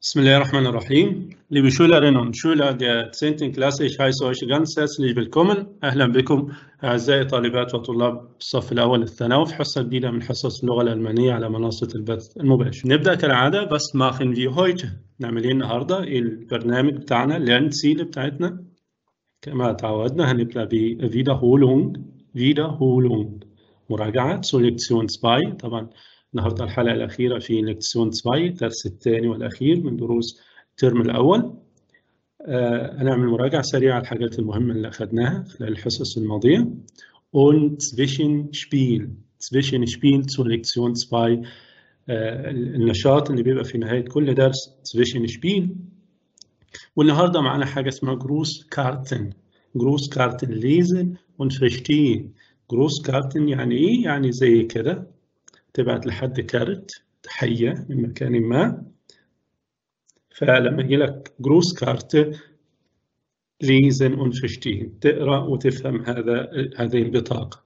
Bismillahirrahmanirrahim. Liebe Schülerinnen und Schüler der 10. Klasse, ich heiße euch ganz herzlich willkommen. أهلا بكم أعزائي طالبات وطلاب الصف الأول الثانوي في حصة جديدة من حصص اللغة الألمانية على منصة البث المباشر. نبدأ كالعادة بس machen wir heute نعمل ايه النهارده؟ البرنامج بتاعنا Lernziele بتاعتنا كما تعودنا هنبدأ ب Wiederholung Wiederholung مراجعة zur Lektion 2 طبعا النهارده الحلقة الأخيرة في لكسيون 2 الدرس الثاني والأخير من دروس الترم الأول آه هنعمل مراجعة سريعة على الحاجات المهمة اللي أخذناها خلال الحصص الماضية und Zwischenspiel Zwischenspiel zur Lektion 2 آه النشاط اللي بيبقى في نهاية كل درس Zwischenspiel والنهارده معانا حاجة اسمها Grußkarten Grußkarten lesen und verstehen Grußkarten يعني إيه؟ يعني زي كده تبعت لحد كارت تحية من مكان ما فلما يجي لك جروس كارت ليزن und verstehen تقرأ وتفهم هذا هذه البطاقة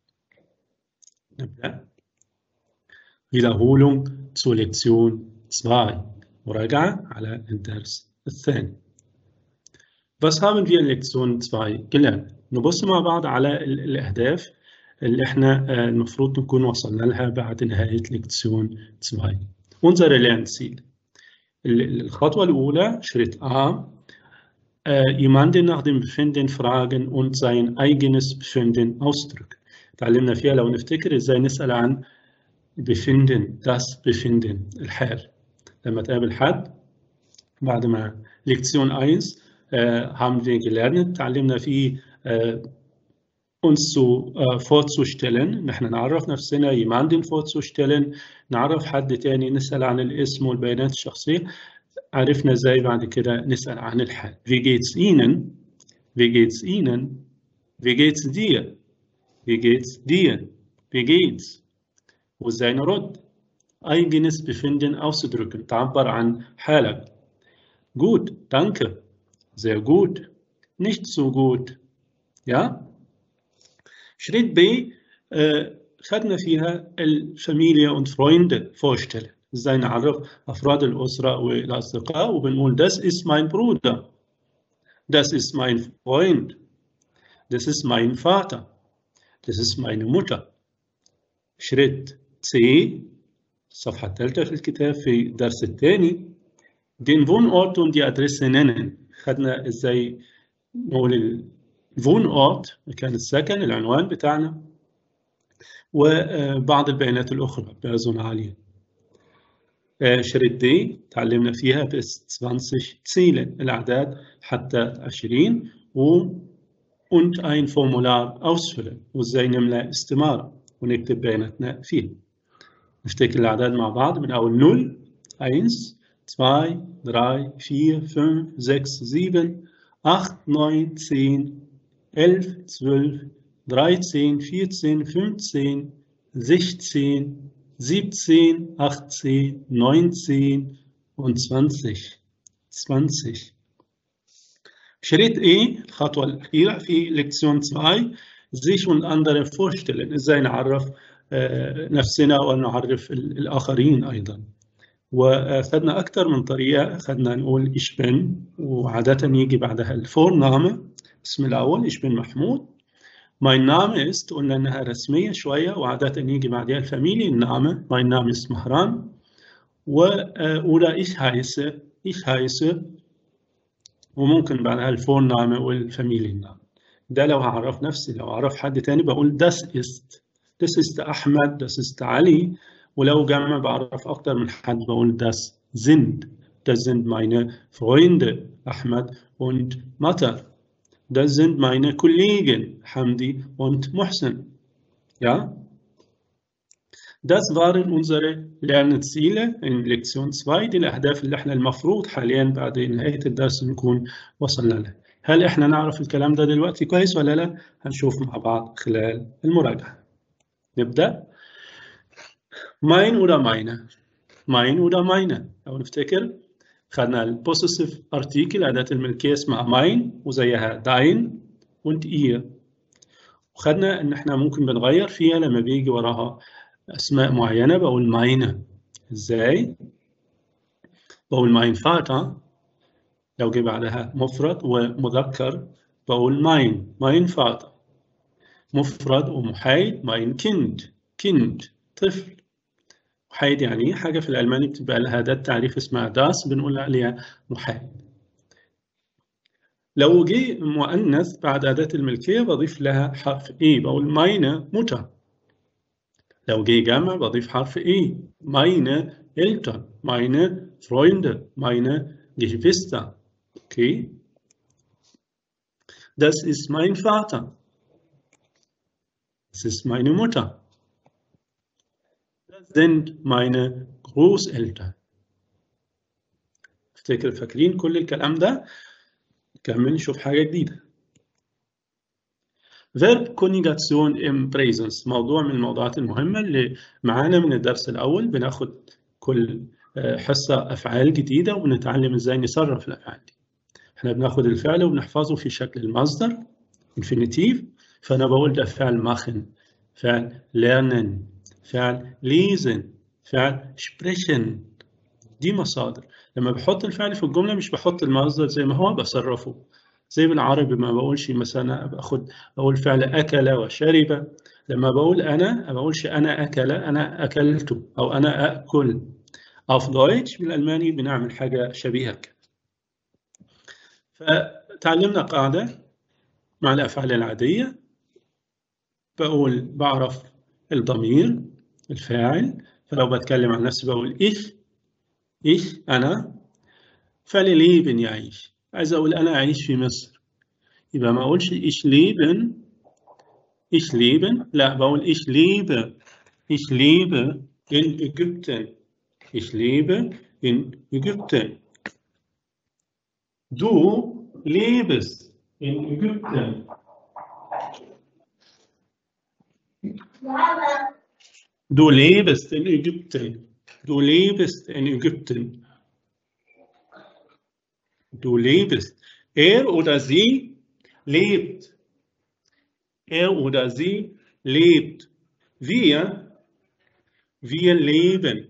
نبدأ Wiederholung zur Lektion 2 مراجعة على الدرس الثاني Was haben wir in Lektion 2 gelernt؟ نبص مع بعض على الأهداف اللي احنا المفروض نكون وصلنا لها بعد نهاية لكسيون 2 unsere Lernziel الخطوة الأولى Schritt A jemanden nach dem Befinden fragen und sein eigenes Befinden ausdrücken تعلمنا فيها لو نفتكر ازاي نسأل عن Befinden das Befinden الحال لما تقابل حد بعد ما لكسيون 1 haben wir gelernt تعلمنا فيه uns zu, äh, vorzustellen نحن نعرف نفسنا jemanden vorzustellen نعرف حد تاني نسأل عن الاسم والبيانات الشخصية عرفنا ازاي بعد كده نسأل عن الحال wie geht's Ihnen wie geht's Ihnen wie geht's dir wie geht's dir wie geht's وازاي نرد eigenes Befinden auszudrücken تعبر عن حالك gut danke sehr gut nicht so gut ja Schritt B خدنا فيها الفاميليا und Freunde vorstellen ازاي نعرف افراد الاسره والاصدقاء وبنقول das ist mein Bruder das ist mein Freund das ist mein Vater das ist meine Mutter Schritt C الصفحة الثالثة في الكتاب في الدرس الثاني den Wohnort und die Adresse nennen خدنا ازاي نقول الفونورت مكان السكن العنوان بتاعنا وبعض البيانات الأخرى بيرسوناليا شريط دي تعلمنا فيها بس 20 Ziele الأعداد حتى 20 و und ein Formular ausfüllen وازاي نملى استمارة ونكتب بياناتنا فيه نفتكر الأعداد مع بعض من أول 0 1 2 3 4 5 6 7 8 9 10 11, 12, 13, 14, 15, 16, 17, 18, 19 und 20. 20. شريط A الخطوة الأخيرة في لكسيون 2 sich und andere vorstellen ازاي نعرف نفسنا ونعرف الآخرين أيضا وأخذنا أكثر من طريقة أخذنا نقول ich bin وعادة يجي بعدها الفورنامه اسم الأول ich bin محمود mein Name ist قلنا إنها رسمية شوية وعادة يجي بعدها الفاميليenname mein Name ist مهران و oder ich heiße ich heiße وممكن بعدها الفورنامه والفاميليenname ده لو هعرف نفسي لو أعرف حد تاني بقول das ist das ist أحمد das ist علي ولو جمع بعرف أكتر من حد بقول das sind das sind meine Freunde Ahmad und Matar Das sind meine Kollegen Hamdi und Mohsen. Ja? Das waren unsere Lernziele in Lektion 2 دي الأهداف اللي احنا المفروض حاليا بعد نهاية الدرس نكون وصلنا لها. هل احنا نعرف الكلام ده دلوقتي كويس ولا لا؟ هنشوف مع بعض خلال المراجعة. نبدأ. Mein oder meine. Mein oder meine. لو نفتكر خدنا البوسيسيف ارتيكل أداة الملكية اسمها ماين وزيها داين und ihr وخدنا إن إحنا ممكن بنغير فيها لما بيجي وراها أسماء معينة بقول ماينة إزاي؟ بقول mein Vater لو جه بعدها مفرد ومذكر بقول mein mein Vater مفرد ومحايد mein Kind kind طفل محايد يعني حاجة في الألماني بتبقى لها ده التعريف اسمها داس بنقول عليها محايد لو جه مؤنث بعد أداة الملكية بضيف لها حرف إي بقول meine Mutter لو جه جمع بضيف حرف إي meine Eltern meine Freunde meine Geschwister okay das ist mein Vater das ist meine Mutter das sind meine Großeltern افتكر فاكرين كل الكلام ده كمل نشوف حاجة جديدة Verb Konjugation im Präsens موضوع من الموضوعات المهمة اللي معانا من الدرس الأول بناخد كل حصة أفعال جديدة ونتعلم إزاي نصرف الأفعال دي احنا بناخد الفعل وبنحفظه في شكل المصدر infinitive فأنا بقول ده فعل machen فعل lernen فعل lesen فعل sprechen دي مصادر لما بحط الفعل في الجملة مش بحط المصدر زي ما هو بصرفه زي بالعربي ما بقولش مثلا باخد بقول فعل أكل وشرب لما بقول أنا ما بقولش أنا أكل أنا أكلت أو أنا أكل auf Deutsch بالألماني بنعمل حاجة شبيهة كده فتعلمنا قاعدة مع الأفعال العادية بقول بعرف الضمير الفاعل فلو بتكلم عن نفسي بقول إيش إيش أنا فعل ليبن يعيش عايز أقول أنا أعيش في مصر يبقى ما أقولش إيش ليبن إيش ليبن لا بقول إيش ليبه إيش ليبه in Ägypten Ich lebe in Ägypten. Du lebst in Ägypten. Du lebst in Ägypten. Du lebst in Ägypten. Du lebst. Er oder sie lebt. Er oder sie lebt. Wir, wir leben.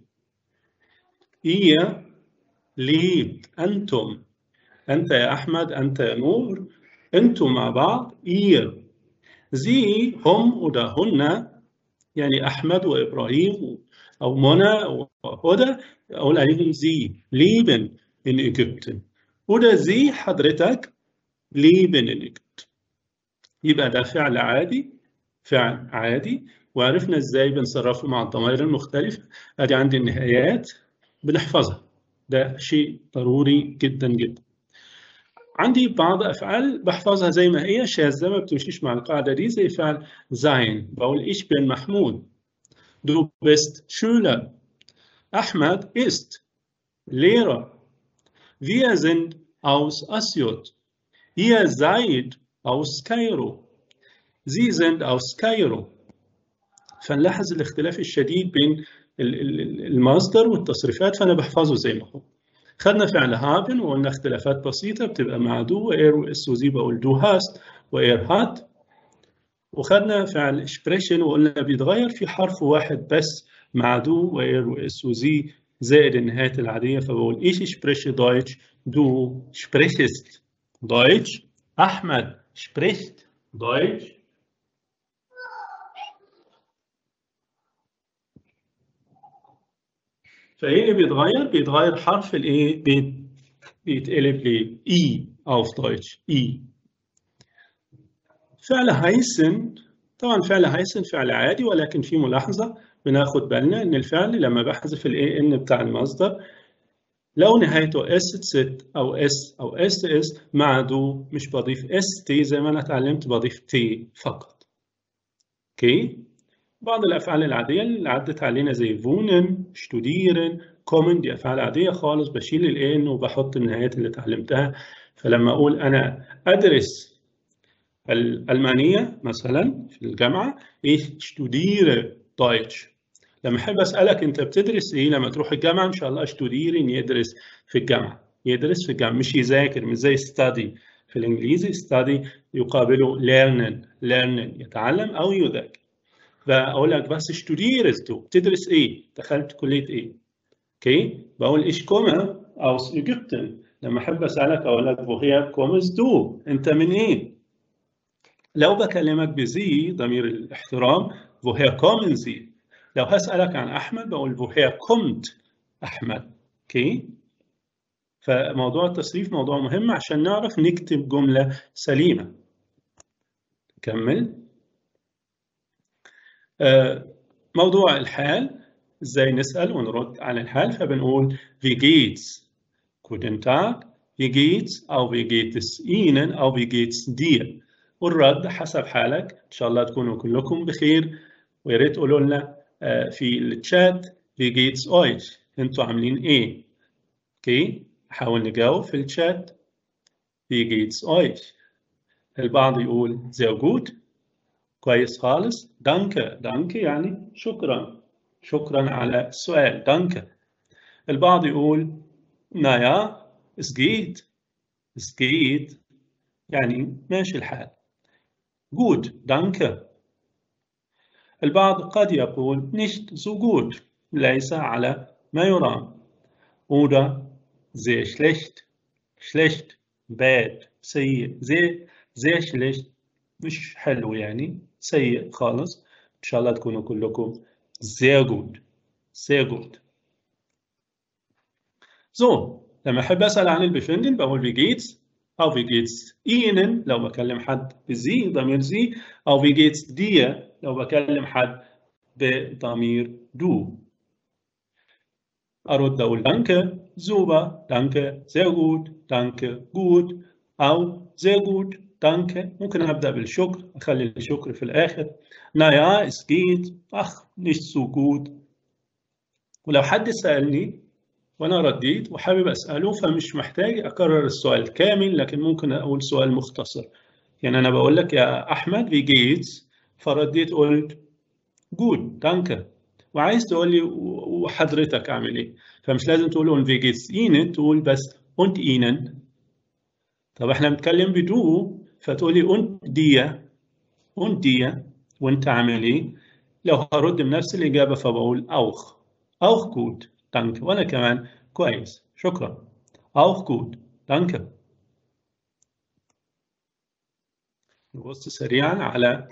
ihr lebt أنتم أنت يا أحمد أنت يا نور أنتم مع بعض ihr sie هم oder هن يعني أحمد وإبراهيم أو منى وهدى أقول عليهم sie leben in Ägypten oder sie حضرتك leben in Ägypten يبقى ده فعل عادي فعل عادي وعرفنا ازاي بنصرفه مع الضمائر المختلفة ادي عندي النهايات بنحفظها ده شيء ضروري جدا جدا عندي بعض افعال بحفظها زي ما هي شاذه ما بتمشيش مع القاعده دي زي فعل sein بقول ich bin محمود du bist Schüler Ahmad ist Lehrer wir sind aus Asyut ihr seid aus Kairo sie sind aus Kairo فنلاحظ الاختلاف الشديد بين المصدر والتصريفات فانا بحفظه زي ما هو خدنا فعل هابن وقلنا اختلافات بسيطة بتبقى مع دو واير واس وزي بقول دو هاست واير هات وخدنا فعل اكسبريشن وقلنا بيتغير في حرف واحد بس مع دو واير واس وزي زائد النهايات العادية فبقول ايش اكسبريش دويتش دو sprichst دويتش أحمد spricht دويتش فايه اللي بيتغير؟ بيتغير حرف الايه؟ بيت بيتقلب ل اي auf Deutsch اي فعل هيسن طبعا فعل هيسن فعل عادي ولكن في ملاحظة بناخد بالنا ان الفعل لما بحذف الاي ان بتاع المصدر لو نهايته اس ست او اس او اس اس مع دو مش بضيف اس تي زي ما انا اتعلمت بضيف تي فقط اوكي بعض الافعال العاديه اللي عدت علينا زي فونن شتوديرن كومن دي افعال عاديه خالص بشيل الان وبحط النهايات اللي اتعلمتها فلما اقول انا ادرس الالمانيه مثلا في الجامعه ich studiere Deutsch لما احب اسالك انت بتدرس ايه لما تروح الجامعه ان شاء الله studieren يدرس في الجامعه يدرس في الجامعه مش يذاكر مش زي study في الانجليزي study يقابله lernen lernen يتعلم او يذاكر فاقول لك بس studierst du بتدرس ايه دخلت كليه ايه اوكي بقول ich komme aus Ägypten لما أحب أسألك أقول لك woher kommst du أنت من إيه لو بكلمك بزي ضمير الاحترام woher kommen Sie لو هسألك عن أحمد بقول woher kommt أحمد أوكي فموضوع التصريف موضوع مهم عشان نعرف نكتب جملة سليمة كمل موضوع الحال ازاي نسأل ونرد على الحال فبنقول wie geht's guten Tag wie geht's أو wie geht es Ihnen أو wie geht's dir والرد حسب حالك إن شاء الله تكونوا كلكم بخير ويا ريت تقولوا لنا في الشات wie geht's euch انتوا عاملين ايه اوكي حاول نجاوب في الشات wie geht's euch البعض يقول sehr gut كويس خالص دانكه دانكه يعني شكرا شكرا على السؤال دانكه البعض يقول نايا es geht es geht يعني ماشي الحال gut danke البعض قد يقول nicht so gut ليس على ما يرام oder sehr schlecht schlecht bad سيء sehr sehr schlecht مش حلو يعني سيء خالص إن شاء الله تكونوا كلكم sehr gut sehr gut so لما أحب أسأل عن البفندن بقول wie geht's أو wie geht's Ihnen لو بكلم حد بزي ضمير زي أو wie geht's dir لو بكلم حد بضمير du أرد أقول danke super danke sehr gut danke gut أو sehr gut danke ممكن أبدأ بالشكر أخلي الشكر في الآخر naja es geht ach nicht so gut ولو حد سألني وأنا رديت وحابب أسأله فمش محتاج أكرر السؤال كامل لكن ممكن أقول سؤال مختصر يعني أنا بقول لك يا أحمد wie geht's فرديت قلت gut danke وعايز تقول لي وحضرتك أعمل إيه فمش لازم تقول wie geht's Ihnen تقول بس und Ihnen طب إحنا بنتكلم بدو فتقول لي und dir und dir وأنت عامل إيه لو هرد بنفس الإجابة فبقول auch auch gut danke وأنا كمان كويس شكرا auch gut danke نبص سريعا على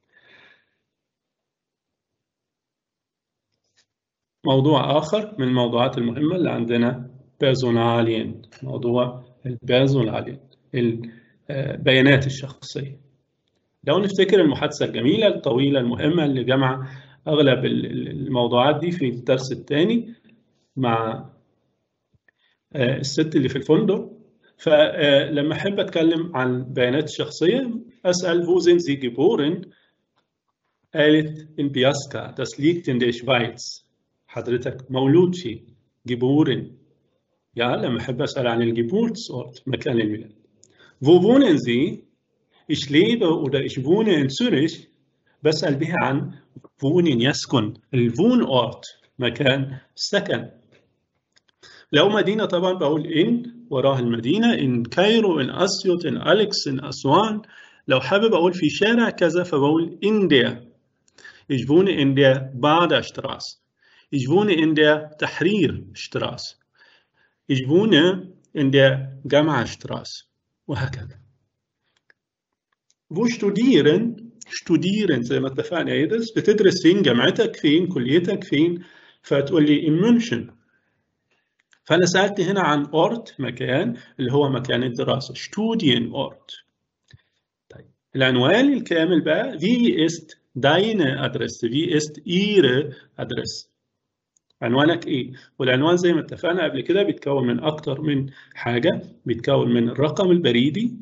موضوع آخر من الموضوعات المهمة اللي عندنا بيرسونالين موضوع البيرسونالين البيانات الشخصية لو نفتكر المحادثة الجميلة الطويلة المهمة اللي جمع أغلب الموضوعات دي في الدرس الثاني مع الست اللي في الفندق فلما أحب أتكلم عن البيانات الشخصية أسأل wo sind Sie geboren قالت in Biasca das liegt in der Schweiz حضرتك مولود فيه geboren ja لما أحب أسأل عن الجبورتسort مكان الميلاد wo wohnen Sie ich lebe oder ich wohne in Zürich بسأل بها عن wohnen يسكن الwohnort مكان السكن لو مدينة طبعا بقول إن وراها المدينة إن كايرو إن أسيوط إن أليكس إن أسوان لو حابب أقول في شارع كذا فبقول إن der Ich wohne in der Baderstraße. Ich wohne in der Tahrirstraße. Ich wohne in der Gamma-Straße. وهكذا. Wo studieren studieren زي ما اتفقنا يدرس بتدرس فين جامعتك فين كليتك فين فتقول لي in München فأنا سألت هنا عن أورت مكان اللي هو مكان الدراسة Studienort طيب العنوان الكامل بقى wie ist deine Adresse wie ist ihre Adresse عنوانك ايه والعنوان زي ما اتفقنا قبل كده بيتكون من اكتر من حاجه بيتكون من الرقم البريدي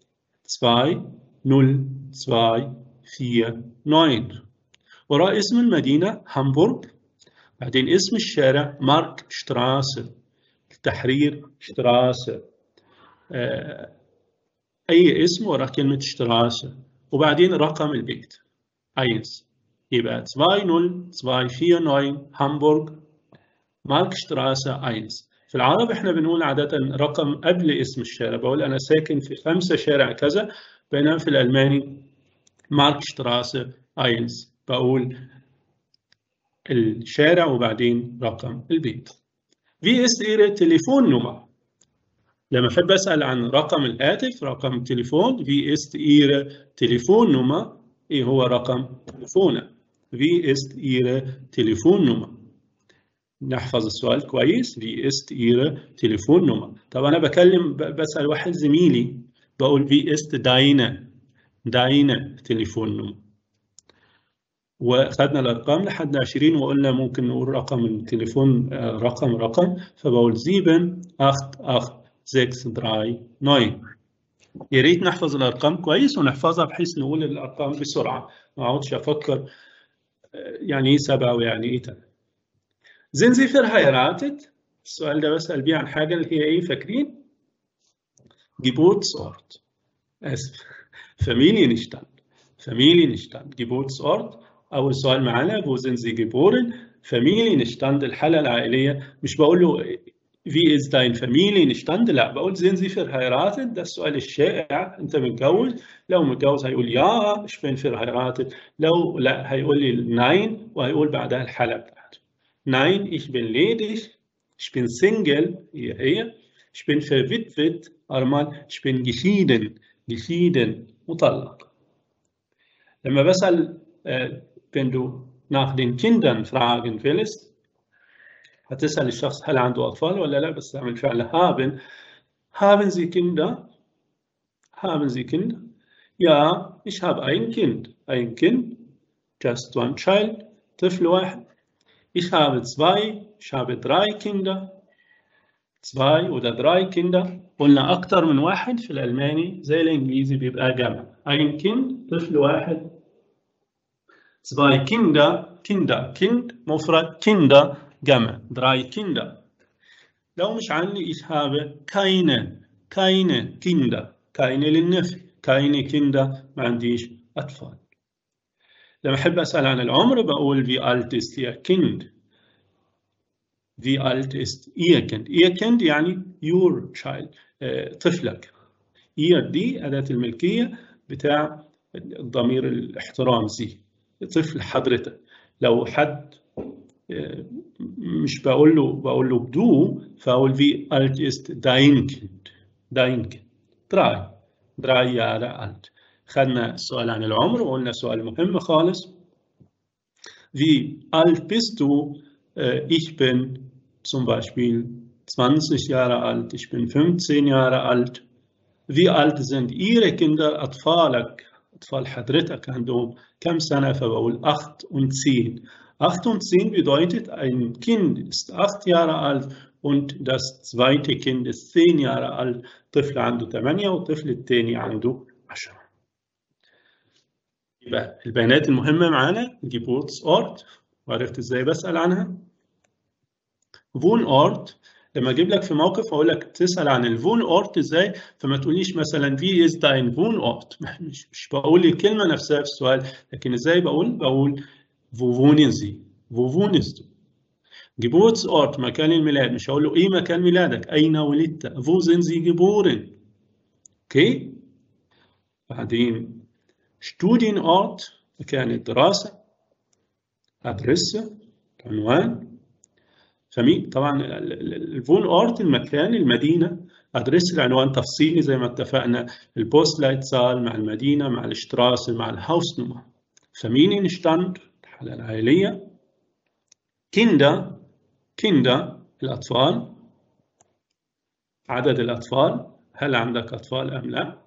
20249 وراه اسم المدينه هامبورغ بعدين اسم الشارع مارك شتراسه التحرير شتراسه اي اسم وراه كلمه شتراسه وبعدين رقم البيت اينس يبقى 20249 هامبورغ ماركشتراسه 1 في العرب احنا بنقول عادة رقم قبل اسم الشارع بقول أنا ساكن في خمسة شارع كذا بينما في الألماني ماركشتراسه 1 بقول الشارع وبعدين رقم البيت Wie ist Ihre Telefonnummer? لما أحب أسأل عن رقم الهاتف رقم التليفون Wie ist Ihre Telefonnummer إيه هو رقم تليفونك Wie ist Ihre Telefonnummer نحفظ السؤال كويس Wie ist Ihre Telefonnummer طب أنا بكلم بسأل واحد زميلي بقول Wie ist deine deine Telefonnummer وخدنا الارقام لحد 20 وقلنا ممكن نقول رقم التليفون رقم رقم فبقول 7 8 8 6 3 9 يا ريت نحفظ الارقام كويس ونحفظها بحيث نقول الارقام بسرعه ما اقعدش افكر يعني ايه سبعه ويعني ايه تمام Sind Sie verheiratet؟ السؤال ده بسأل بيه عن حاجة اللي هي إيه فاكرين؟ Geburtsort. آسف. Familienstand. Familienstand. Geburtsort. أول سؤال معانا wo sind Sie geboren؟ Familienstand الحالة العائلية مش بقول له wie ist dein Familienstand؟ لا بقول sind Sie verheiratet؟ ده السؤال الشائع أنت متجوز؟ لو متجوز هيقول ja ich bin verheiratet لو لا هيقول لي nein وهيقول بعدها الحالة بتاعته. Nein, ich bin ledig, ich bin Single, hier, hier. Ich bin verwitwet, أرمل, ich bin geschieden, geschieden, مطلق. لما بسأل wenn du nach den Kindern fragen willst, هتسأل الشخص هل عنده أطفال ولا لا بس تعمل فعل haben. Haben Sie Kinder? Haben Sie Kinder? Ja, ich habe ein Kind. Ein Kind, just one child, طفل واحد. Ich habe zwei, ich habe drei Kinder. zwei oder drei Kinder. قلنا أكتر من واحد في الألماني زي الإنجليزي بيبقى جمع. ein Kind طفل واحد. zwei Kinder Kinder Kind مفرد Kinder جمع. drei Kinder. لو مش عني ich habe keine keine Kinder. keine للنفي. keine Kinder ما عنديش أطفال. لما أحب أسأل عن العمر بقول wie alt ist Ihr Kind? Wie alt ist Ihr Kind? Ihr Kind يعني your child طفلك. Ihr دي أداة الملكية بتاع الضمير الاحترام زي طفل حضرتك. لو حد مش بقول له بقول له du فأقول wie alt ist dein Kind? dein Kind. drei. drei Jahre alt. خدنا السؤال عن العمر وقلنا سؤال مهم خالص Wie alt bist du? Ich bin zum Beispiel 20 Jahre alt, ich bin 15 Jahre alt. Wie alt sind Ihre Kinder? أطفالك أطفال حضرتك عندهم كم سنة؟ فبقول 8 und 10. 8 und 10 bedeutet, ein Kind ist 8 Jahre alt und das zweite Kind ist 10 Jahre alt. طفل عنده 8 والطفل الثاني عنده 10. يبقى البيانات المهمة معانا Geburtsort وعرفت ازاي بسأل عنها Wohnort لما اجيب لك في موقف اقول لك تسأل عن الفون ازاي فما تقوليش مثلا wie ist dein Wohnort مش, مش بقول الكلمة نفسها في السؤال لكن ازاي بقول بقول wo wohnen Sie wo wohnst du Geburtsort مكان الميلاد مش هقول له ايه مكان ميلادك اين ولدت wo sind Sie geboren اوكي بعدين Studienort مكان الدراسة أدرسة عنوان فمي طبعا الفون أورت المكان المدينة أدرس العنوان تفصيلي زي ما اتفقنا البوستلايتزال مع المدينة مع الاشتراسة مع الهاوس نمر Familienstand الحالة العائلية كيندا كيندا الأطفال عدد الأطفال هل عندك أطفال أم لا؟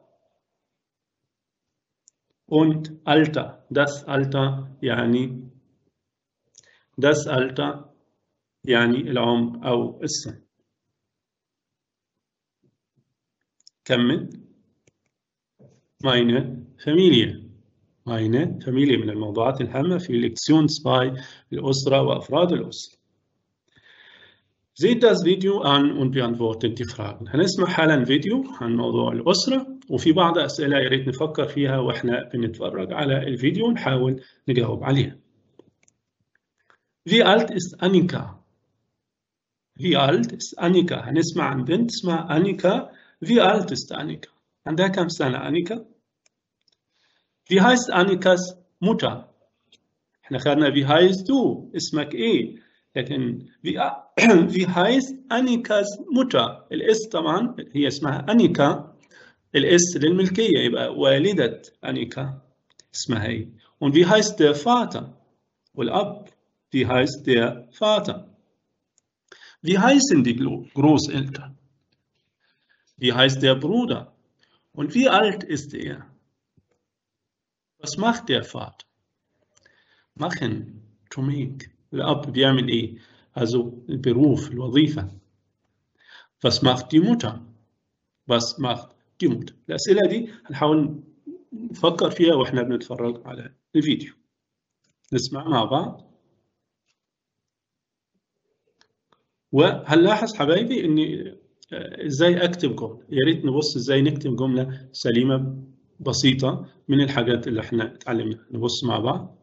und Alter. Das Alter يعني das Alter يعني العمر أو السن. كمل. Meine Familie. Meine Familie من الموضوعات الهامة في ليكسيون 2 الأسرة وأفراد الأسرة. Seht das Video an und beantwortet die Fragen. هنسمع حالا فيديو عن موضوع الأسرة وفي بعض أسئلة يا ريت نفكر فيها وإحنا بنتفرج على الفيديو ونحاول نجاوب عليها. Wie alt ist Annika? Wie alt ist Annika? هنسمع عن بنت اسمها أنيكا. Wie alt ist Annika? عندها كم سنة أنيكا؟ Wie heißt Annikas Mutter? احنا خدنا wie heißt du؟ اسمك إيه؟ لكن wie wie heißt Annikas Mutter الاس طبعا هي اسمها أنيكا الاس للملكية يبقى والدة أنيكا اسمها هي und wie heißt der Vater والأب wie heißt der Vater wie heißen die Großeltern wie heißt der Bruder und wie alt ist er was macht der Vater machen to make الأب بيعمل إيه also البروف الوظيفة was macht die Mutter was macht die Mutter الأسئلة دي هنحاول نفكر فيها وإحنا بنتفرج على الفيديو نسمع مع بعض وهنلاحظ حبايبي إني إزاي أكتب جملة يا ريت نبص إزاي نكتب جملة سليمة بسيطة من الحاجات اللي إحنا اتعلمناها نبص مع بعض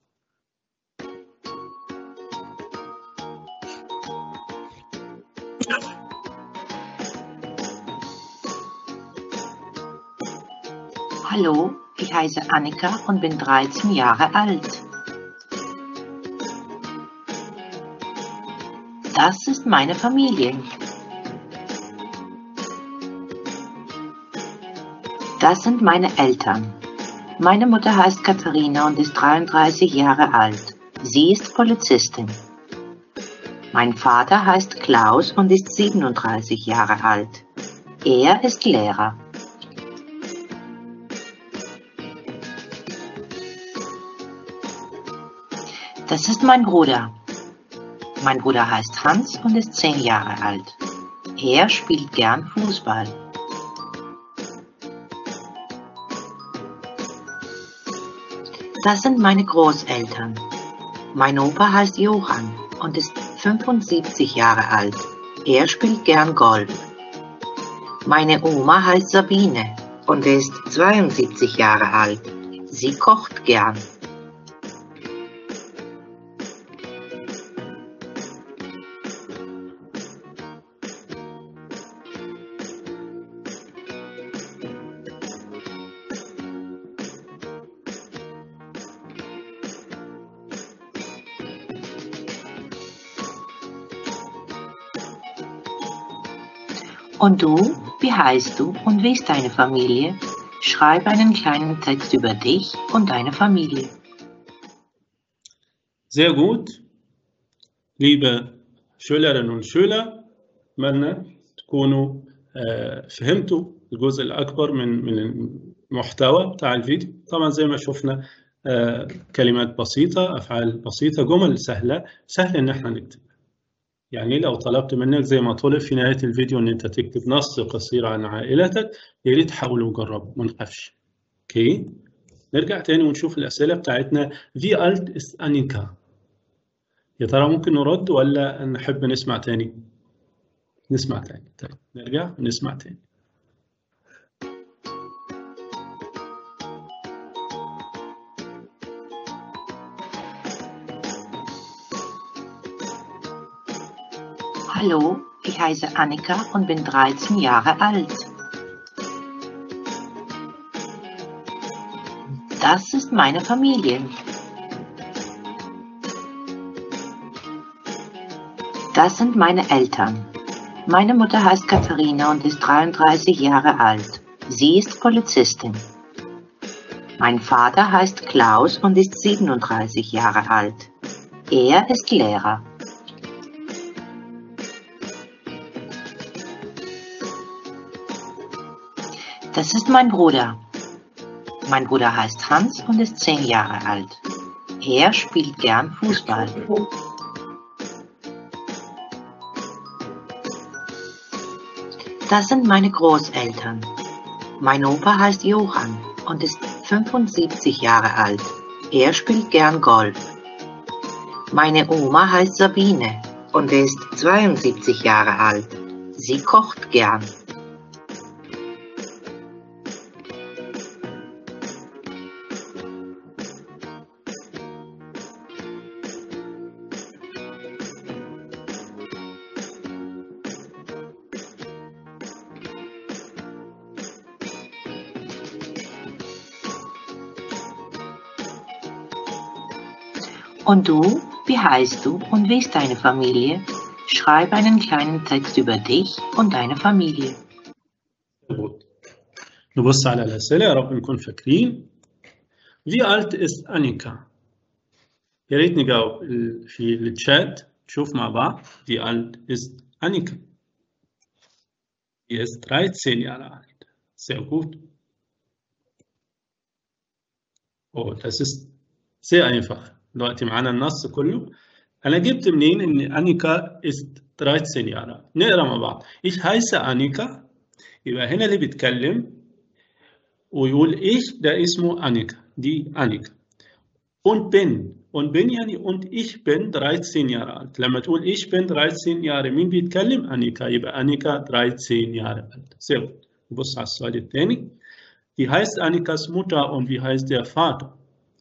Hallo, ich heiße Annika und bin 13 Jahre alt. Das ist meine Familie. Das sind meine Eltern. Meine Mutter heißt Katharina und ist 33 Jahre alt. Sie ist Polizistin. Mein Vater heißt Klaus und ist 37 Jahre alt. Er ist Lehrer. Das ist mein Bruder. Mein Bruder heißt Hans und ist 10 Jahre alt. Er spielt gern Fußball. Das sind meine Großeltern. Mein Opa heißt Johann und ist 75 Jahre alt. Er spielt gern Golf. Meine Oma heißt Sabine und ist 72 Jahre alt. Sie kocht gern. Und du, wie heißt du und wie ist deine Familie? Schreib einen kleinen Text über dich und deine Familie. Sehr gut. Liebe Schülerinnen und Schüler, أتمنى تكونوا آه، فهمتوا الجزء الأكبر من من المحتوى بتاع الفيديو طبعا زي ما شفنا آه، كلمات بسيطة أفعال بسيطة جمل سهلة سهل إن احنا نكتب يعني لو طلبت منك زي ما طلب في نهاية الفيديو إن أنت تكتب نص قصير عن عائلتك يا ريت تحاولوا وجربوا ما نخافش أوكي نرجع تاني ونشوف الأسئلة بتاعتنا Wie alt ist Annika؟ يا ترى ممكن نرد ولا نحب نسمع تاني؟ نسمع تاني طيب نرجع ونسمع تاني Hallo, ich heiße Annika und bin 13 Jahre alt. Das ist meine Familie. Das sind meine Eltern. Meine Mutter heißt Katharina und ist 33 Jahre alt. Sie ist Polizistin. Mein Vater heißt Klaus und ist 37 Jahre alt. Er ist Lehrer. Das ist mein Bruder. Mein Bruder heißt Hans und ist 10 Jahre alt. Er spielt gern Fußball. Das sind meine Großeltern. Mein Opa heißt Johann und ist 75 Jahre alt. Er spielt gern Golf. Meine Oma heißt Sabine und ist 72 Jahre alt. Sie kocht gern. Und du, wie heißt du und wie ist deine Familie? Schreibe einen kleinen Text über dich und deine Familie. gut. نبص على الأسئلة يا رب نكون فاكرين Wie alt ist Annika? يا ريت نجاوب ال- في الشات نشوف مع بعض Wie alt ist Annika? Sie ist 13 Jahre alt. Sehr gut. Oh, das ist sehr einfach. دلوقتي معانا النص كله. أنا جبت منين إن أنيكا ist 13 Jahre alt. نقرا مع بعض. Ich heiße أنيكا. يبقى هنا اللي بيتكلم ويقول ich ده اسمه أنيكا. دي أنيكا. Und bin. Und bin يعني und ich bin 13 Jahre alt. لما تقول ich bin 13 Jahre مين بيتكلم؟ أنيكا. يبقى أنيكا 13 Jahre alt. Sehr gut. نبص على السؤال الثاني. Wie heißt Annikas Mutter und wie heißt der Vater?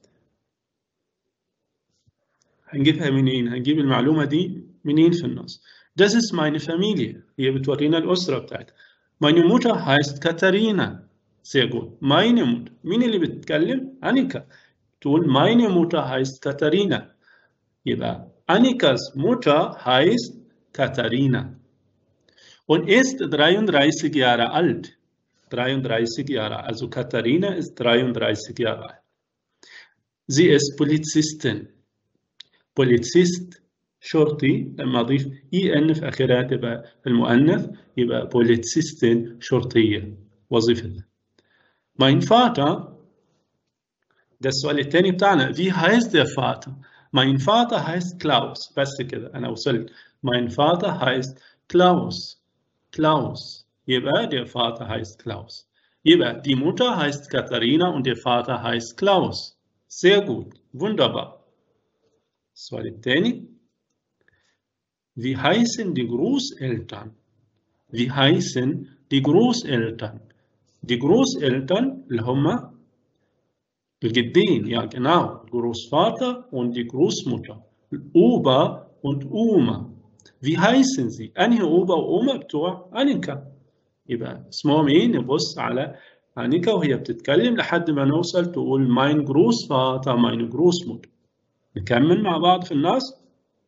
هنجيبها منين؟ هنجيب المعلومة دي منين في النص؟ Das ist meine Familie. هي بتورينا الأسرة بتاعتها. Meine Mutter heißt Katharina. Sehr gut. Meine Mutter. مين اللي بتتكلم؟ أنيكا. تقول meine Mutter heißt Katharina. يبقى Annikas Mutter heißt Katharina. Und ist 33 Jahre alt. 33 Jahre. Also Katharina ist 33 Jahre alt. Sie ist Polizistin. Polizist شرطي لما أضيف إي إن في آخرها تبقى المؤنث يبقى بوليتسيستين شرطية وظيفتها. Mein Vater ده السؤال الثاني بتاعنا wie heißt der Vater؟ Mein Vater heißt Klaus بس كده أنا وصلت Mein Vater heißt Klaus Klaus يبقى der Vater heißt Klaus يبقى die Mutter heißt Katharina und der Vater heißt Klaus sehr gut wunderbar السؤال الثاني wie heißen die Großeltern wie heißen die Großeltern die Großeltern اللي هم الجدين ja genau Großvater und die Großmutter Opa und Oma wie heißen sie أنهي أوبا وأوما بتوع أنيكا يبقى اسمهم إيه نبص على أنيكا وهي بتتكلم لحد ما نوصل تقول mein Großvater meine Großmutter نكمل مع بعض في النص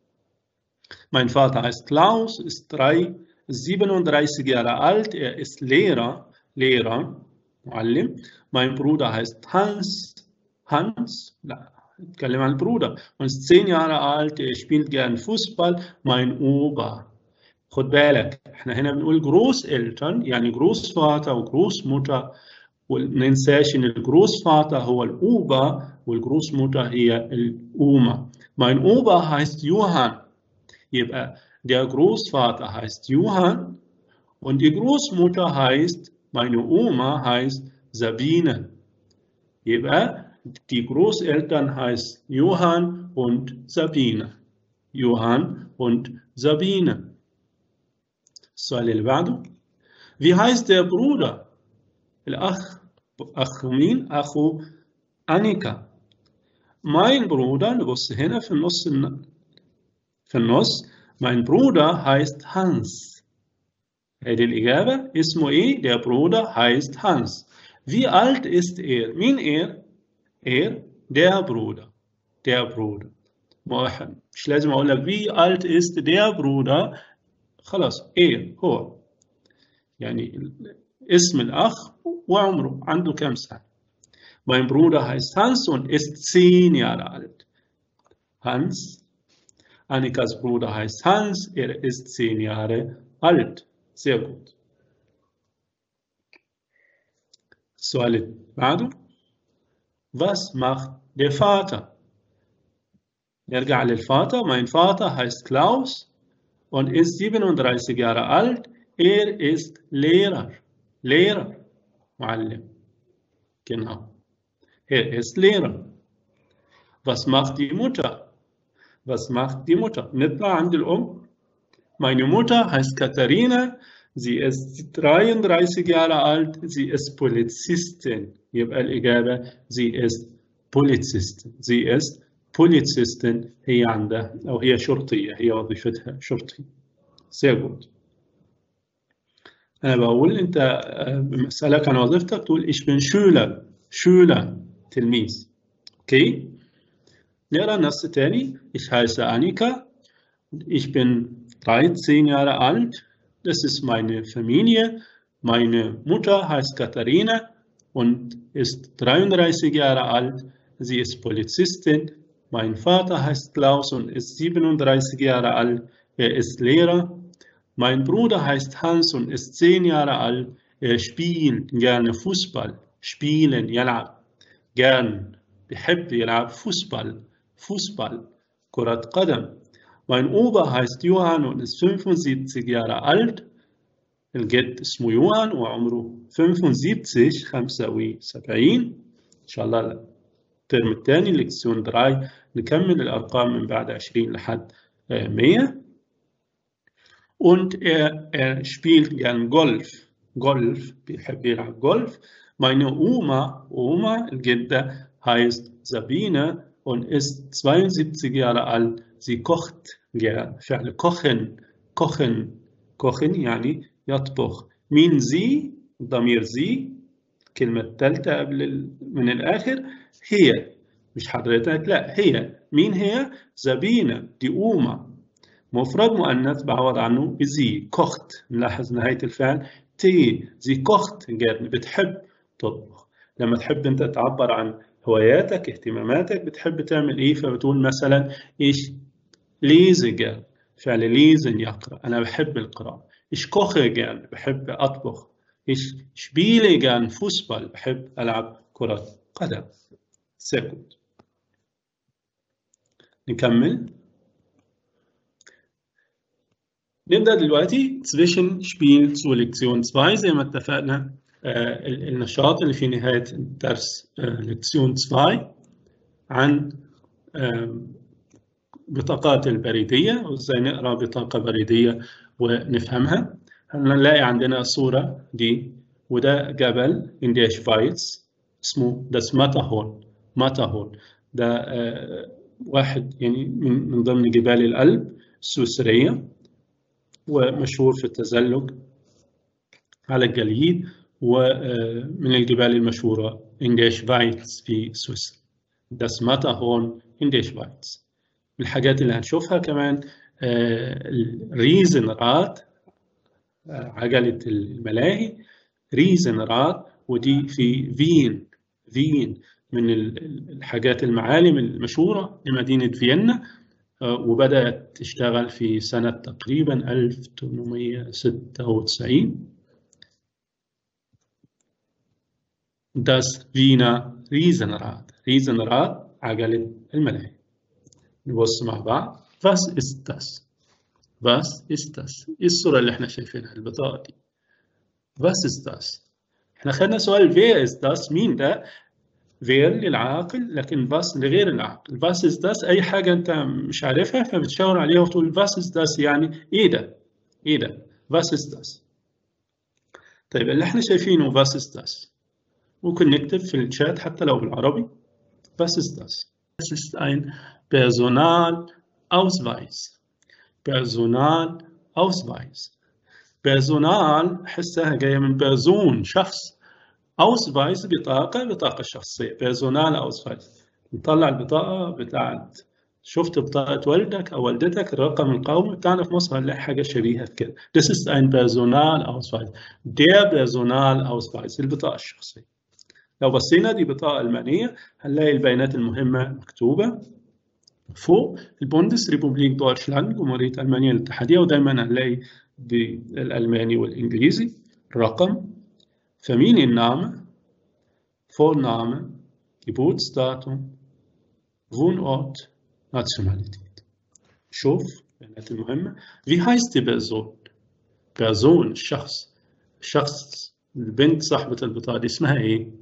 Mein Vater heißt Klaus, ist drei, 37 Jahre alt, er ist Lehrer, Lehrer, معلم. Mein Bruder heißt Hans, Hans, لا, اتكلم عن Bruder, und ist 10 Jahre alt, er spielt gern Fußball, mein Opa. خد بالك احنا هنا بنقول Großeltern يعني Großvater وGroßmutter وما ننساش ان الجروßvater هو الأوبا والجروßmutter هي الأوما. Mein Opa heißt Johann. يبقى der Großvater heißt Johann und die Großmutter heißt, meine Oma heißt Sabine. يبقى die Großeltern heißt Johann und Sabine. Johann und Sabine. السؤال اللي بعده Wie heißt der Bruder? الأخ أخ مين؟ أخو أنيكا. Mein Bruder نبص هنا في النص في النص mein Bruder heißt Hans. هذه الإجابة اسمه إيه؟ Der Bruder heißt Hans. Wie alt ist er? مين er? Er, der Bruder. Der Bruder. مش لازم أقول لك wie alt ist der Bruder؟ خلاص er هو. يعني اسم الأخ وعمره عنده كم سنة. Mein Bruder heißt Hans und ist zehn Jahre alt. Hans Annikas Bruder heißt Hans, er ist zehn Jahre alt. Sehr gut. السؤال بعده Was macht der Vater? نرجع للفاter. Mein Vater heißt Klaus und ist 37 Jahre alt. Er ist Lehrer. Lehrer. معلم. Genau. Er ist Lehrer. Was macht die Mutter? Was macht die Mutter? نطلع عند الأم. Meine Mutter heißt Katharina. Sie ist 33 Jahre alt. Sie ist Polizistin. يبقى الإجابة sie ist Polizistin. Sie ist Polizistin. هي عندها أو هي شرطية. هي وظيفتها شرطي. Sehr gut. أنا بقول أنت بسألك عن وظيفتك تقول ich bin Schüler. Schüler. تلميذ. Okay. نقرا النص تاني ich heiße Annika ich bin 13 Jahre alt. Das ist meine Familie. Meine Mutter heißt Katharina und ist 33 Jahre alt. Sie ist Polizistin. Mein Vater heißt Klaus und ist 37 Jahre alt. Er ist Lehrer. Mein Bruder heißt Hans und ist 10 Jahre alt. Er spielt gerne Fußball. Spielen, يلعب. Gern. بحب يلعب Fußball. Fußball. كرة قدم. Mein Opa heißt Johann und ist 75 Jahre alt. الجد اسمه يوهان وعمره 75 75 إن شاء الله الترم الثاني لكسيون دراي نكمل الأرقام من بعد 20 لحد 100 und er, er spielt gern Golf. Golf, بيحب يلعب Golf. Meine Oma, Oma, الجدة, heißt Sabine und ist 72 Jahre alt. Sie kocht gern. فعل kochen, kochen, kochen يعني يطبخ. مين زي؟ ضمير زي الكلمة الثالثة قبل من الآخر هي مش حضرتك لا هي مين هي؟ زبينة دي أوما مفرد مؤنث بعوض عنه بزي كخت نلاحظ نهاية الفعل تي زي كخت جارني بتحب تطبخ لما تحب انت تعبر عن هواياتك اهتماماتك بتحب تعمل ايه فبتقول مثلا ايش ليزجر فعل ليزن يقرأ انا بحب القراءة ايش كوخه جان بحب اطبخ ايش شبيلي جان فوسبال بحب العب كرة قدم سيكوند نكمل نبدأ دلوقتي zwischen Spiel zu Lektion 2 زي ما اتفقنا آه النشاط اللي في نهاية درس آه لكسيون 2 عن آه بطاقات البريدية وازاي نقرأ بطاقة بريدية ونفهمها هنلاقي عندنا صورة دي وده جبل انديش فايتس اسمه داس ماتاهون ماتاهون ده واحد يعني من من ضمن جبال الألب السويسرية ومشهور في التزلج على الجليد ومن الجبال المشهورة انديش فايتس في سويسرا داس ماتاهون انديش فايتس الحاجات اللي هنشوفها كمان الريزنراد عجلة الملاهي ريزنراد ودي في فين فين من الحاجات المعالم المشهورة لمدينة فيينا وبدأت تشتغل في سنة تقريبا 1896 Das Wiener Riesenrad Riesenrad عجلة الملاهي نبص مع بعض Was ist das? Was ist das? ايه الصورة اللي احنا شايفينها البطاقة دي؟ Was ist das? احنا خدنا سؤال wer ist das؟ مين ده؟ wer للعاقل لكن was لغير العاقل. Was ist das؟ أي حاجة أنت مش عارفها فبتشاور عليها وتقول was ist das يعني إيه ده؟ إيه ده؟ Was ist das؟ طيب اللي احنا شايفينه was ist das؟ ممكن نكتب في الشات حتى لو بالعربي was ist das؟ Das ist ein Personalausweis. Personalausweis. Personal حسها جاية من بيرسون شخص Ausweis بطاقة بطاقة شخصية Personalausweis نطلع البطاقة بتاعت شفت بطاقة والدك أو والدتك الرقم القومي بتاعنا في مصر هنلاقي حاجة شبيهة كده Das ist ein Personalausweis Der Personalausweis البطاقة الشخصية لو بصينا دي بطاقة ألمانية هنلاقي البيانات المهمة مكتوبة فوق البوندس ريبوبليك دويتشلاند جمهورية ألمانيا الاتحادية ودايما هنلاقي بالألماني والإنجليزي رقم Familienname Vorname Geburtsdatum Wohnort Nationalität شوف البيانات المهمة Wie heißt die Person Person شخص شخص البنت صاحبة البطاقة دي اسمها ايه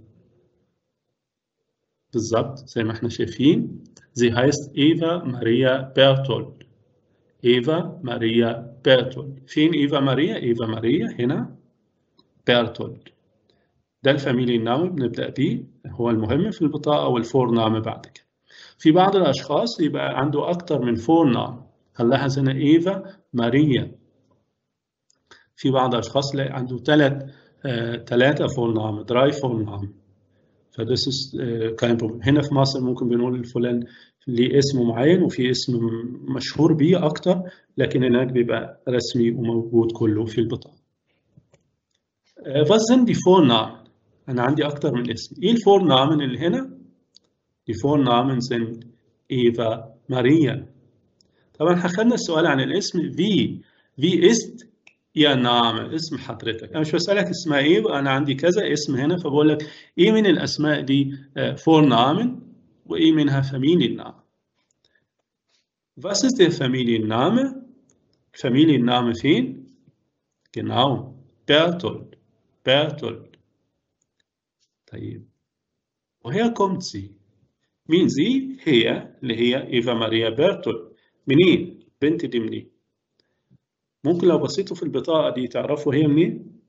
بالظبط زي ما احنا شايفين sie heißt Eva Maria Berthold Eva Maria Berthold فين Eva Maria Eva Maria هنا Berthold ده الفاميلي نام بنبدأ بيه هو المهم في البطاقة والفور نام بعد كده في بعض الأشخاص يبقى عنده أكتر من فور نام هنلاحظ هنا إيفا ماريا في بعض الأشخاص لا عنده ثلاث ثلاثة فور نام دراي فور نام فدس kein Problem هنا في مصر ممكن بنقول الفلان ليه اسم معين وفي اسم مشهور بيه أكتر لكن هناك بيبقى رسمي وموجود كله في البطاقة. Was sind die Vornamen? أنا عندي أكتر من اسم. إيه الفورنامن اللي هنا؟ Die Vornamen sind Eva Maria. طبعا أخذنا السؤال عن الاسم wie wie ist ihr Name اسم حضرتك أنا مش بسألك اسمها إيه أنا عندي كذا اسم هنا فبقول لك إيه من الأسماء دي Vornamen وإيه منها Familienname Was ist der Familienname? Familienname فين؟ Genau, Bertold. Bertold. طيب وهي kommt sie؟ مين sie؟ هي اللي هي إيفا ماريا بيرتولد. منين؟ البنت دي منين؟ ممكن لو بصيتوا في البطاقة دي تعرفوا هي منين؟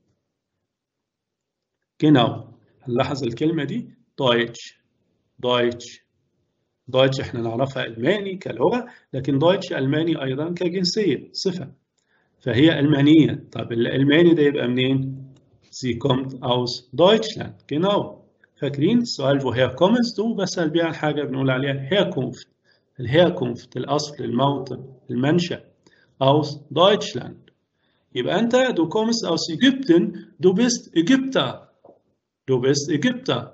Genau. هنلاحظ الكلمة دي Deutsch. Deutsch. دويتش احنا نعرفها ألماني كلغة لكن دويتش ألماني أيضا كجنسية صفة فهي ألمانية طب الألماني ده يبقى منين؟ Sie kommt aus Deutschland genau فاكرين السؤال woher kommst du بسأل بيها الحاجة بنقول عليها Herkunft الهيركونفت الأصل الموطن المنشأ aus Deutschland يبقى أنت du kommst aus Ägypten du bist Ägypter du bist Ägypter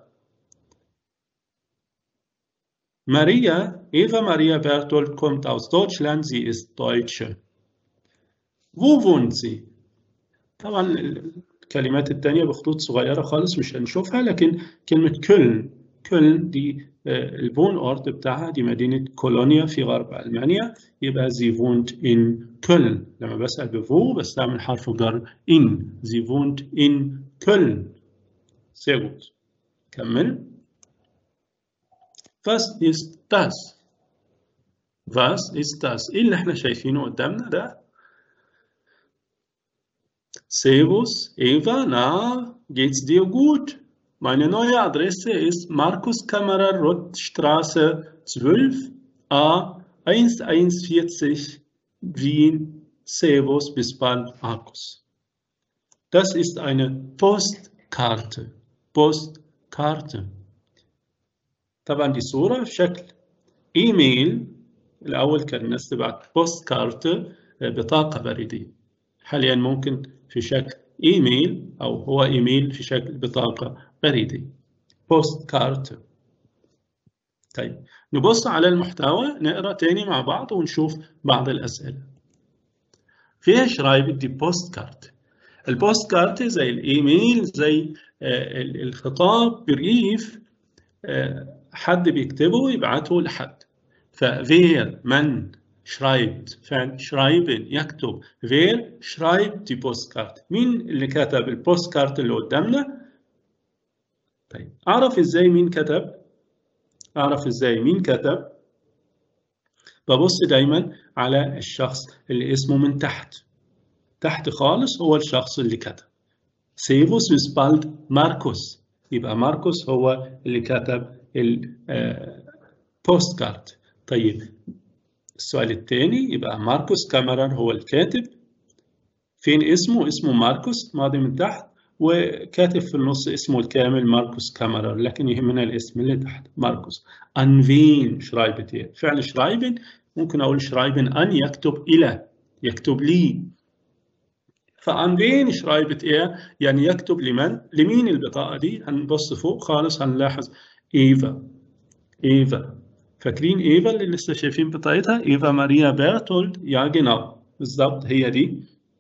Maria, Eva Maria Berthold kommt aus Deutschland, sie ist Deutsche. Wo wohnt sie? طبعا الكلمات التانية بخطوط صغيرة خالص مش هنشوفها لكن كلمة كولن كولن دي البون أورت بتاعها دي مدينة كولونيا في غرب ألمانيا يبقى sie wohnt in Köln لما بسأل بفو بستعمل حرف جر in sie wohnt in Köln sehr gut كمل Was ist das? Was ist das? إيه اللي احنا شايفينه قدامنا ده؟ Servus, Eva, na, geht's dir gut? Meine neue Adresse ist Markus Kammerer Rottstraße 12a 1140 Wien. Servus, bis bald, Markus. Das ist eine Postkarte. Postkarte. طبعا دي صورة في شكل إيميل الأول كان الناس تبعت بوست كارت بطاقة بريدية حاليا ممكن في شكل إيميل أو هو إيميل في شكل بطاقة بريدية بوست كارت طيب نبص على المحتوى نقرأ تاني مع بعض ونشوف بعض الأسئلة فيها شرايب دي بوست كارت البوست كارت زي الإيميل زي الخطاب بريف حد بيكتبه يبعته لحد ففير من schreibt فعل schreiben يكتب فير schreibt die Postkarte مين اللي كتب البوستكارت اللي قدامنا طيب اعرف ازاي مين كتب اعرف ازاي مين كتب ببص دايما على الشخص اللي اسمه من تحت تحت خالص هو الشخص اللي كتب سيفوس بيسبالد ماركوس يبقى ماركوس هو اللي كتب البوست كارد طيب السؤال الثاني يبقى ماركوس كاميران هو الكاتب فين اسمه اسمه ماركوس ماضي من تحت وكاتب في النص اسمه الكامل ماركوس كاميران لكن يهمنا الاسم اللي تحت ماركوس ان فين شرايبت فعل شرايبن ممكن اقول شرايبن ان يكتب الى يكتب لي فان فين شرايبت ايه يعني يكتب لمن لمين البطاقه دي هنبص فوق خالص هنلاحظ ايفا ايفا فاكرين ايفا اللي لسه شايفين بطاقتها ايفا ماريا بيرتولد يا جناو بالظبط هي دي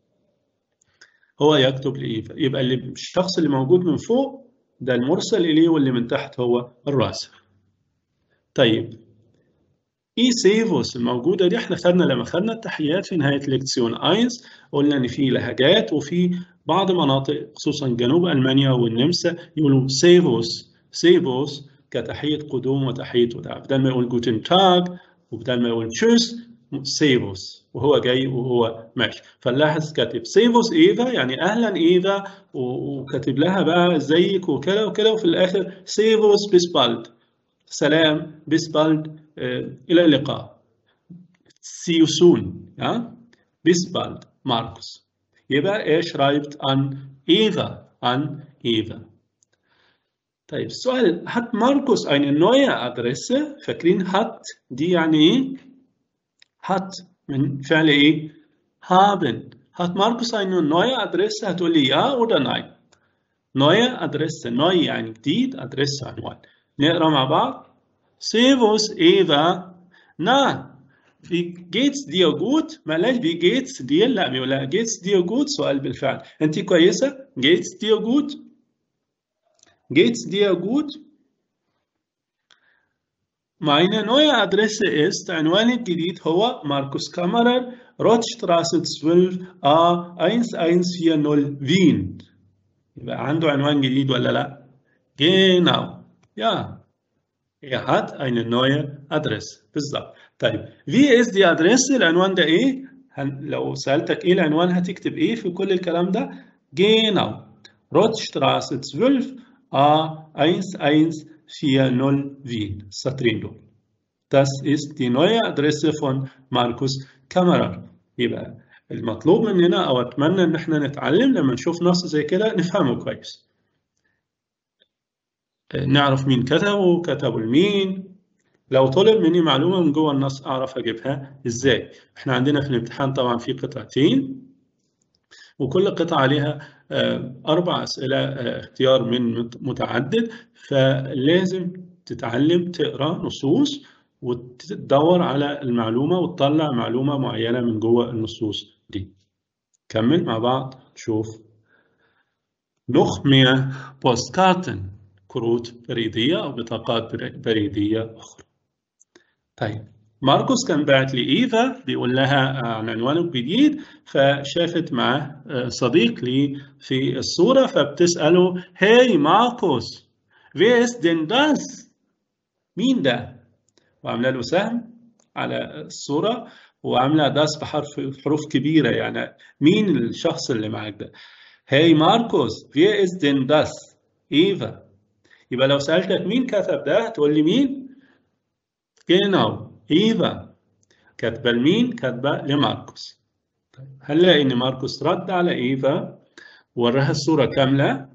هو يكتب لايفا يبقى اللي الشخص اللي موجود من فوق ده المرسل اليه واللي من تحت هو الراسخ طيب اي سيفوس الموجوده دي احنا خدنا لما خدنا التحيات في نهايه ليكسيون اينس قلنا ان في لهجات وفي بعض مناطق خصوصا جنوب المانيا والنمسا يقولوا سيفوس سيفوس كتحية قدوم وتحية وداع بدل ما يقول جوتن تاج وبدل ما يقول تشوس سيفوس وهو جاي وهو ماشي فنلاحظ كاتب سيفوس ايفا يعني اهلا ايفا وكاتب لها بقى ازيك وكده وكده وفي الاخر سيفوس بيسبالد سلام بيسبالد آه الى اللقاء سي سون ja بيسبالد ماركوس يبقى er schreibt an Eva an Eva طيب السؤال hat Markus eine neue Adresse فاكرين hat دي يعني ايه hat من فعل ايه haben hat Markus eine neue Adresse هتقول لي ja oder nein neue Adresse neu يعني جديد Adresse عنوان نقرا مع بعض Servus Eva na wie geht's dir gut معلش wie geht's dir لا بيقول لها geht's dir gut سؤال بالفعل انت كويسه geht's dir gut geht's dir gut Meine neue Adresse ist عنواني الجديد هو ماركوس كامرر روتشتراسه 12 A 1140 Wien يبقى عنده عنوان جديد ولا لا؟ Genau. Ja. Er hat eine neue Adresse. بالظبط. طيب wie ist die Adresse؟ العنوان ده ايه؟ هن... لو سألتك ايه العنوان هتكتب ايه في كل الكلام ده؟ Genau. Rothstraße 12 A 1140 Wien. السطرين دول. Das ist die neue Adresse von Markus Kammerer. يبقى المطلوب مننا او اتمنى ان احنا نتعلم لما نشوف نص زي كده نفهمه كويس. نعرف مين كتبه كتبه لمين لو طلب مني معلومة من جوه النص أعرف أجيبها إزاي إحنا عندنا في الامتحان طبعا في قطعتين وكل قطعة عليها أربع أسئلة اختيار من متعدد فلازم تتعلم تقرأ نصوص وتدور على المعلومة وتطلع معلومة معينة من جوه النصوص دي كمل مع بعض شوف noch mehr Postkarten كروت بريدية أو بطاقات بريدية أخرى طيب ماركوس كان بعت لي إيفا بيقول لها عن عنوانه الجديد فشافت معاه صديق لي في الصورة فبتسأله هاي ماركوس wer ist denn das مين ده وعامله له سهم على الصورة وعاملة داس بحرف حروف كبيرة يعني مين الشخص اللي معاك ده هاي ماركوس wer ist denn das إيفا يبقى لو سألتك مين كتب ده تقول لي مين؟ genau إيفا كاتبة لمين؟ كاتبة لماركوس طيب هنلاقي إن ماركوس رد على إيفا وراها الصورة كاملة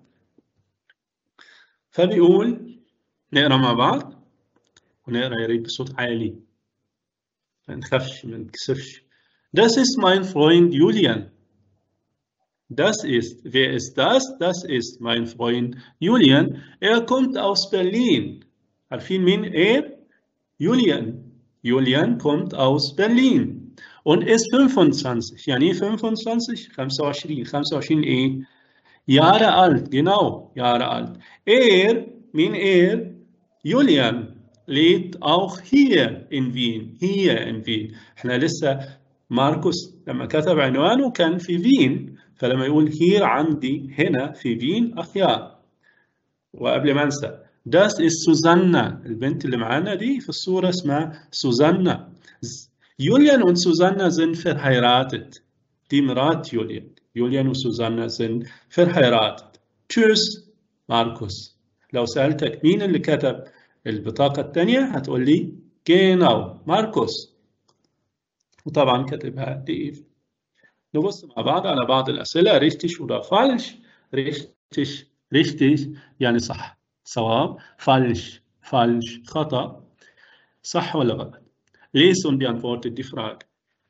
فبيقول نقرا مع بعض ونقرا يا ريت بصوت عالي ما نخافش ما نتكسفش Das ist mein Freund Julian. Das ist, wer ist das? Das ist mein Freund Julian. Er kommt aus Berlin. عارفين مين er? Julian. Julian kommt aus Berlin und ist 25. يعني 25? 25. 25 ايه؟ Jahre alt, genau, Jahre alt. Er, min er, Julian, lebt auch hier in Wien, hier in Wien. احنا لسه ماركوس لما كتب عنوانه كان في فين فلما يقول هير عندي هنا في فين أخيار وقبل ما أنسى Das ist Susanna البنت اللي معانا دي في الصورة اسمها سوزانا Julian und Susanna sind verheiratet die مرات Julian Julian und Susanna sind verheiratet Tschüss ماركوس لو سألتك مين اللي كتب البطاقة الثانية هتقول لي genau ماركوس وطبعا كاتبها ديف نبص مع بعض على بعض الأسئلة richtig oder falsch richtig richtig يعني صح صواب falsch falsch خطأ صح ولا غلط Lesung beantwortet die Frage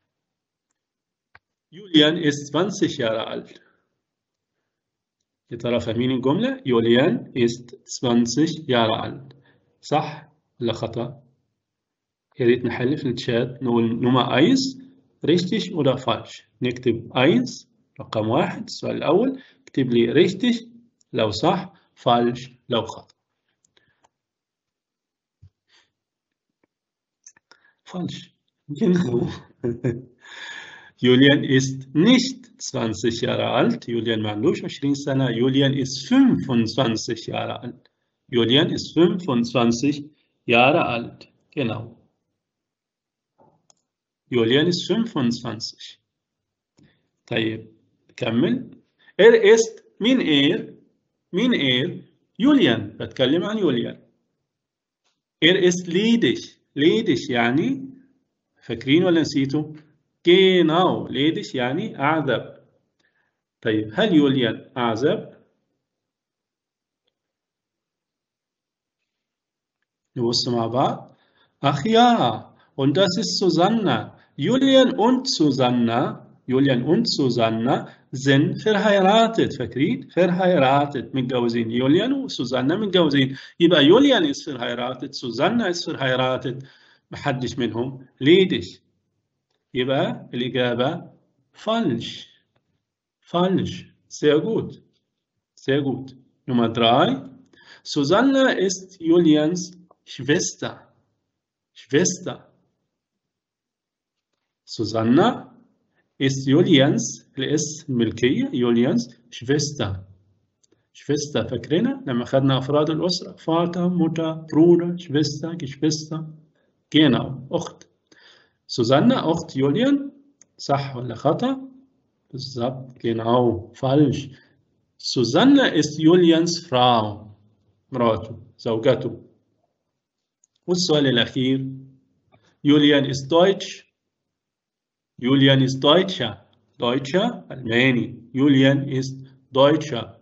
Julian ist 20 Jahre alt يا ترى فاهمين الجملة Julian ist 20 Jahre alt صح ولا خطأ يا ريت نحل في الشات نقول نمرة 1 richtig oder falsch نكتب 1 رقم واحد السؤال الأول اكتب لي richtig لو صح falsch لو خطأ falsch genau Julian ist nicht 20 Jahre alt Julian ما عندوش 20 سنة Julian ist 25 Jahre alt Julian ist 25 Jahre alt genau Julian ist 25 طيب كمل er ist مين er مين er Julian بتكلم عن يوليان er ist ledig ledig يعني فاكرين ولا نسيتوا genau ledig يعني أعزب طيب هل يوليان أعزب نبص مع بعض ach ja und das ist Susanna Julian und Susanna Julian und Susanna sind verheiratet فاكرين verheiratet متجوزين يوليان وسوزانا متجوزين يبقى يوليان ist verheiratet سوزانا ist verheiratet محدش منهم ledig يبقى الإجابة falsch falsch sehr gut sehr gut Nummer drei Susanna ist Julians Schwester Schwester Susanna ist Julians الاسم الملكية يوليانز شفيستا شفيستا فاكرينها لما خدنا أفراد الأسرة فاتا موتا برودر شفيستا geschwister genau أخت سوزانا أخت يوليان صح ولا خطأ بالظبط genau falsch سوزانا ist Julians Frau مراته زوجته والسؤال الأخير يوليان ist Deutsch Julian ist Deutscher. Deutscher, Almani. Julian ist Deutscher.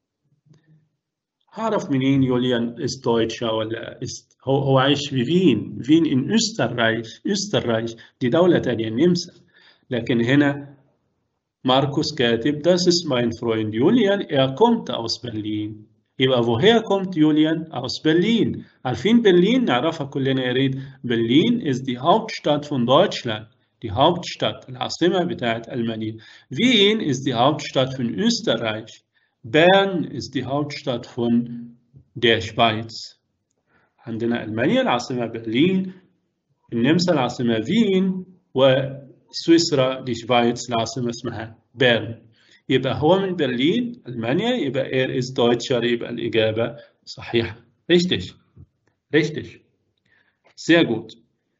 هعرف منين يوليان ist Deutscher ولا ist هو هو عايش في فين فين in Österreich Österreich دي دولة تانية النمسا لكن هنا ماركوس كاتب das ist mein Freund Julian er kommt aus Berlin يبقى woher kommt Julian aus Berlin عارفين برلين نعرفها كلنا يا ريت برلين ist die Hauptstadt von Deutschland die Hauptstadt, العاصمة بتاعت ألمانيا. Wien ist die Hauptstadt von Österreich. Bern ist die Hauptstadt von der Schweiz. عندنا ألمانيا العاصمة برلين، النمسا العاصمة فين، وسويسرا دي شفايتس العاصمة اسمها بيرن. يبقى هو من برلين ألمانيا يبقى er ist Deutscher يبقى الإجابة صحيحة. Richtig. Richtig. Sehr gut.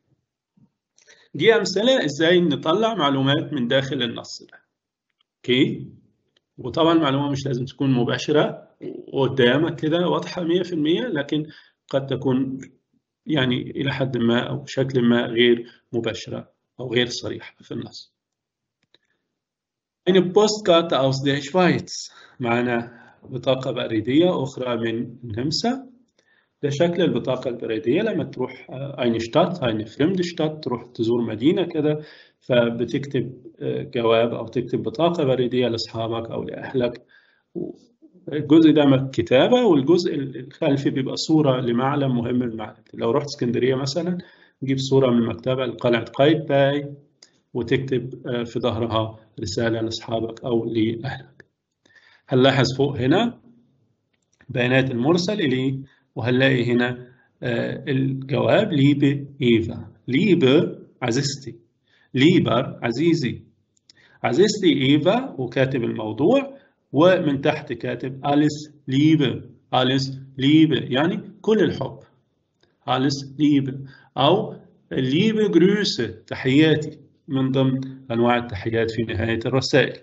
دي أمثلة إزاي نطلع معلومات من داخل النص ده. أوكي؟ وطبعا المعلومة مش لازم تكون مباشرة قدامك كده واضحة 100% لكن قد تكون يعني إلى حد ما أو بشكل ما غير مباشرة أو غير صريحة في النص. Eine Postkarte aus der Schweiz معنا بطاقة بريدية أخرى من النمسا ده شكل البطاقة البريدية لما تروح أين شتات أين فريمد شتات تروح تزور مدينة كده فبتكتب جواب أو تكتب بطاقة بريدية لأصحابك أو لأهلك الجزء ده كتابة والجزء الخلفي بيبقى صورة لمعلم مهم من المعلم لو رحت اسكندرية مثلا تجيب صورة من المكتبة لقلعة قايتباي وتكتب في ظهرها رسالة لأصحابك أو لأهلك هنلاحظ فوق هنا بيانات المرسل إليه وهنلاقي هنا الجواب ليبه إيفا ليبه عزيزتي ليبر عزيزي عزيزتي إيفا وكاتب الموضوع ومن تحت كاتب أليس ليبه أليس ليبه يعني كل الحب أليس ليبه أو ليبه جروسة تحياتي من ضمن أنواع التحيات في نهاية الرسائل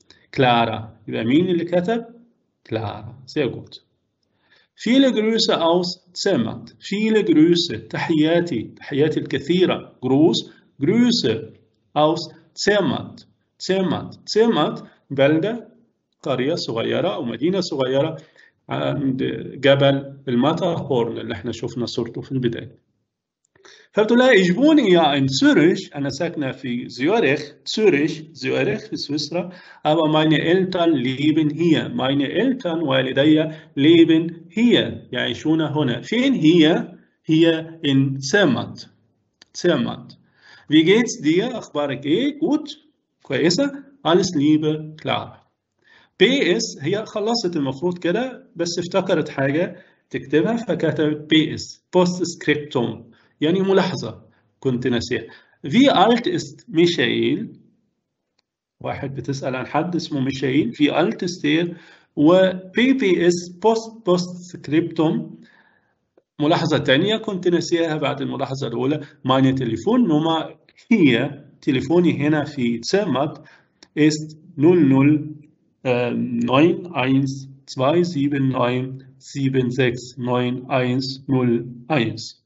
كلارا يبقى مين اللي كتب؟ كلارا sehr gut Viele Grüße aus Zermatt. Viele Grüße. تحياتي. تحياتي الكثيرة. Gruß. Grüße aus Zermatt. Zermatt. Zermatt بلدة قرية صغيرة أو مدينة صغيرة عند جبل الماترهورن اللي احنا شفنا صورته في البداية. فبتقول لها اجبوني يا ان زوريش انا ساكنه في زيورخ زوريش زيورخ في سويسرا aber meine Eltern leben hier meine Eltern والدي leben hier يعيشون هنا فين هي هي in Zermatt Zermatt wie geht's dir اخبارك ايه gut كويسه alles liebe klar PS هي خلصت المفروض كده بس افتكرت حاجه تكتبها فكتبت PS post scriptum يعني ملاحظة كنت ناسيها في alt ist ميشائيل واحد بتسأل عن حد اسمه ميشائيل في alt ist er و PPS post post scriptum ملاحظة تانية كنت ناسيها بعد الملاحظة الأولى meine Telefonnummer هي تليفوني هنا في Zermatt ist 009279769101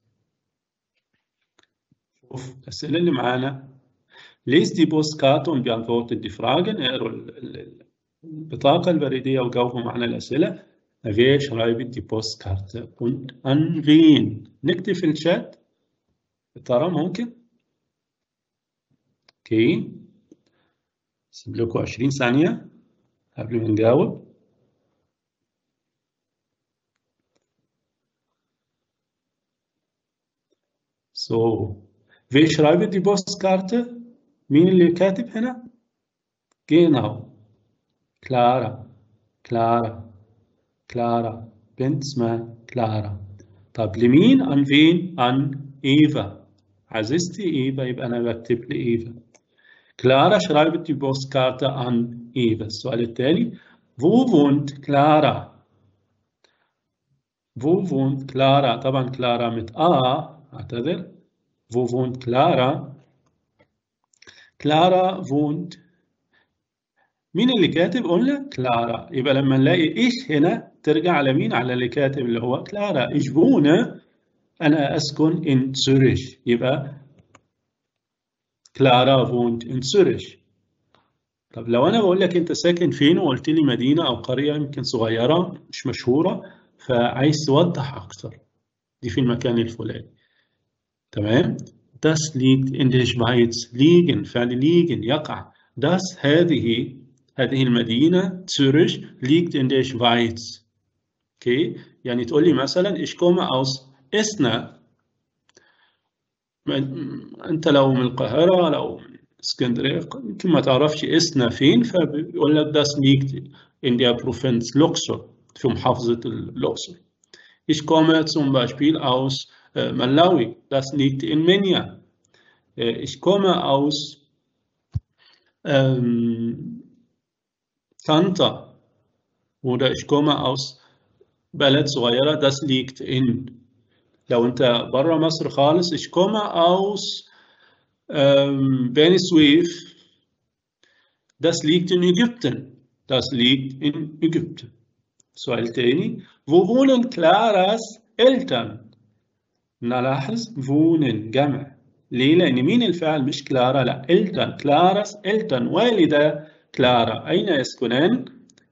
شوف الأسئلة اللي معانا ليس دي بوستكارت und beantwortet die Fragen اقروا البطاقة البريدية وجاوبوا معنا الأسئلة wer schreibt die Postkarte und an wen نكتب في الشات ترى ممكن اوكي سيب لكم 20 ثانية قبل ما نجاوب So, wer schreibt die Postkarte? مين اللي كاتب هنا؟ Genau. Clara. Clara. Clara. بنت اسمها كلارا. طب لمين؟ عن فين؟ عن إيفا. عزيزتي إيفا يبقى أنا بكتب لإيفا. Clara schreibt die Postkarte an Eva. السؤال التالي Wo wohnt Clara? Wo wohnt Clara? طبعا كلارا mit A اعتذر. Wo wohnt Clara? Clara wohnt مين اللي كاتب؟ قلنا كلارا يبقى لما نلاقي ايش هنا ترجع على مين؟ على اللي كاتب اللي هو كلارا ايش بونا انا اسكن in Zürich يبقى كلارا wohnt in Zürich طب لو انا بقول لك انت ساكن فين وقلت لي مدينه او قريه يمكن صغيره مش مشهوره فعايز توضح اكتر دي في المكان الفلاني تمام das liegt in der Schweiz liegen فعل liegen يقع das هذه هذه المدينة Zürich liegt in der Schweiz okay يعني تقول لي مثلا ich komme aus Esna انت لو من القاهرة لو من اسكندرية يمكن ما تعرفش اسنا فين فبيقول لك das liegt in der Provinz Luxor في محافظة الأقصر Ich komme zum Beispiel aus äh, Malawi, das liegt in Menia. Äh, ich komme aus ähm, Tanta oder ich komme aus بلد صغيرة, das liegt in لو انت بره مصر خالص ich komme aus ähm, Beni Suef das liegt in Ägypten das liegt in Ägypten سؤال تاني wo wohnen Claras Eltern نلاحظ wohnen جمع ليه لأن مين الفعل مش كلارا لا Eltern Claras Eltern والدة كلارا أين يسكنان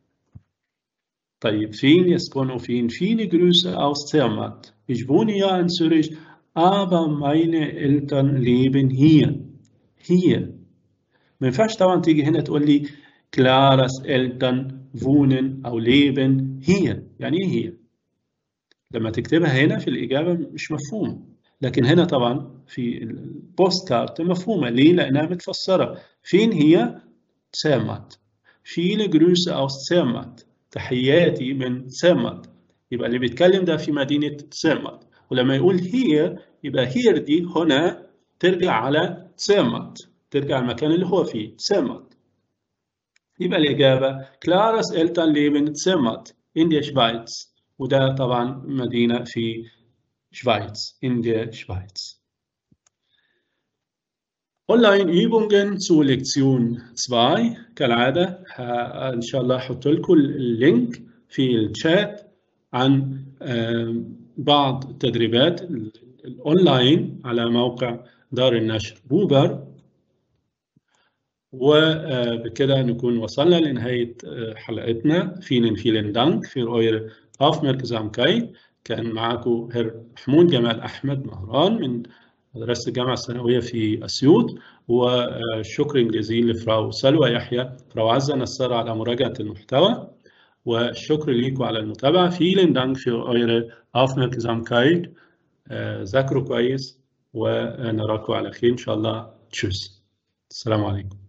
طيب فين يسكنوا فين viele Grüße aus Zermatt ich wohne ja in Zürich aber meine Eltern leben hier hier ما ينفعش طبعا تيجي هنا تقول لي كلاراس Eltern wohnen أو leben hier يعني إيه هي؟ لما تكتبها هنا في الإجابة مش مفهوم لكن هنا طبعا في البوست كارت مفهومة ليه؟ لأنها متفسرة فين هي؟ سامت viele Grüße aus سامت تحياتي من سامت يبقى اللي بيتكلم ده في مدينة سامت ولما يقول هي يبقى هير دي هنا ترجع على سامت ترجع المكان اللي هو فيه سامت يبقى الإجابة كلاراس إلتان ليبن سامت in der Schweiz وده طبعا مدينة في Schweiz in der Schweiz Online-Übungen zu Lektion 2 كالعادة إن شاء الله أحط لكم اللينك في الشات عن بعض التدريبات الأونلاين على موقع دار النشر بوبر وبكده نكون وصلنا لنهاية حلقتنا vielen vielen Dank für eure Aufmerksamkeit كان معكم هر محمود جمال أحمد مهران من مدرسة الجامعة الثانوية في أسيوط وشكر جزيل لفراو سلوى يحيى فراو عزة نصر على مراجعة المحتوى والشكر ليكم على المتابعة vielen Dank für eure Aufmerksamkeit ذاكروا كويس ونراكم على خير إن شاء الله تشوس السلام عليكم